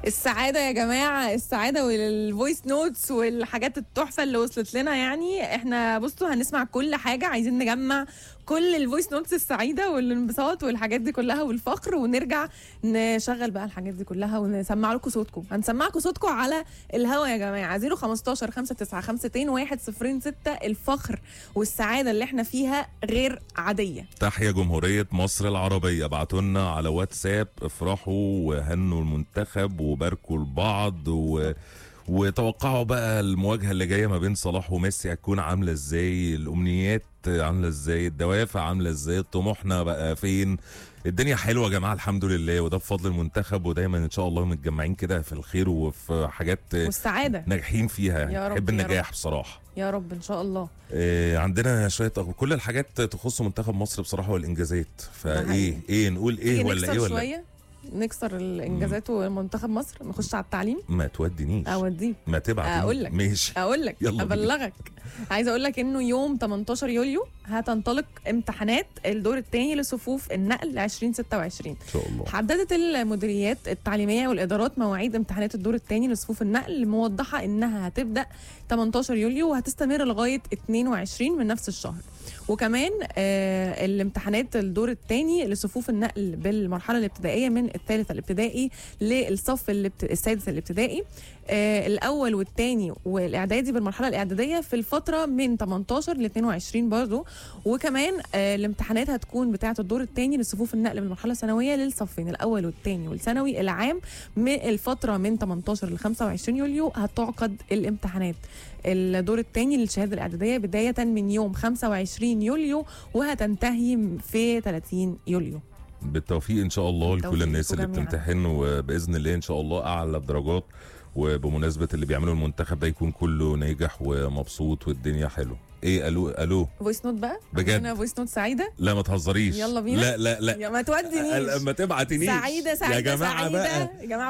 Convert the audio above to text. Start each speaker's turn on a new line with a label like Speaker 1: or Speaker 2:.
Speaker 1: السعادة يا جماعة السعادة والفويس نوتس والحاجات التحفة اللي وصلت لنا يعني احنا بصوا هنسمع كل حاجة عايزين نجمع كل الفويس نوتس السعيدة والانبساط والحاجات دي كلها والفخر ونرجع نشغل بقى الحاجات دي كلها ونسمع لكم صوتكم هنسمعكم صوتكم على الهوا يا جماعة 015 59 1 0 6 الفخر والسعادة اللي احنا فيها غير عادية
Speaker 2: تحيا جمهورية مصر العربية ابعتوا لنا على واتساب افرحوا وهنوا المنتخب وباركوا لبعض و... وتوقعوا بقى المواجهة اللي جاية ما بين صلاح وميسي هتكون عاملة ازاي الأمنيات عاملة ازاي الدوافع عاملة ازاي طموحنا بقى فين الدنيا حلوة يا جماعة الحمد لله وده بفضل المنتخب ودايما ان شاء الله متجمعين كده في الخير وفي حاجات
Speaker 1: والسعادة
Speaker 2: ناجحين فيها
Speaker 1: يا
Speaker 2: يعني
Speaker 1: رب،
Speaker 2: بحب
Speaker 1: يا
Speaker 2: النجاح بصراحة
Speaker 1: يا رب ان شاء الله
Speaker 2: إيه عندنا شويه أخبار. كل الحاجات تخص منتخب مصر بصراحه والانجازات
Speaker 1: ده
Speaker 2: فايه
Speaker 1: حقيقي.
Speaker 2: ايه نقول ايه
Speaker 1: تيجي
Speaker 2: ولا
Speaker 1: نكسر
Speaker 2: ايه ولا
Speaker 1: شوية نكسر الانجازات ومنتخب مصر نخش على التعليم
Speaker 2: ما تودينيش
Speaker 1: اوديه
Speaker 2: ما تبعت
Speaker 1: أقول لك.
Speaker 2: ماشي
Speaker 1: اقول لك
Speaker 2: يلا بينا.
Speaker 1: ابلغك عايزه اقول لك انه يوم 18 يوليو هتنطلق امتحانات الدور الثاني لصفوف النقل 2026
Speaker 2: ان شاء الله
Speaker 1: حددت المديريات التعليميه والادارات مواعيد امتحانات الدور الثاني لصفوف النقل موضحه انها هتبدا 18 يوليو وهتستمر لغايه 22 من نفس الشهر وكمان آه الامتحانات الدور الثاني لصفوف النقل بالمرحله الابتدائيه من الثالث الابتدائي للصف الابت... السادس الابتدائي آه الاول والثاني والاعدادي بالمرحله الاعداديه في الفتره من 18 ل 22 برضه وكمان آه الامتحانات هتكون بتاعه الدور الثاني لصفوف النقل بالمرحله الثانويه للصفين الاول والثاني والثانوي العام من الفتره من 18 ل 25 يوليو هتعقد الامتحانات الدور الثاني للشهاده الاعداديه بدايه من يوم 25 يوليو وهتنتهي في 30 يوليو
Speaker 2: بالتوفيق ان شاء الله
Speaker 1: بالتوفيق
Speaker 2: لكل الناس اللي
Speaker 1: جميعاً.
Speaker 2: بتمتحن وباذن الله ان شاء الله اعلى الدرجات وبمناسبه اللي بيعملوا المنتخب ده يكون كله ناجح ومبسوط والدنيا حلوه ايه الو الو
Speaker 1: فويس نوت بقى
Speaker 2: بجد؟
Speaker 1: عندنا فويس نوت سعيده
Speaker 2: لا ما تهزريش
Speaker 1: يلا بينا.
Speaker 2: لا لا لا
Speaker 1: يا ما تودينيش
Speaker 2: ما تبعتنيش
Speaker 1: سعيده سعيده
Speaker 2: يا جماعه
Speaker 1: سعيده
Speaker 2: بقى
Speaker 1: يا جماعه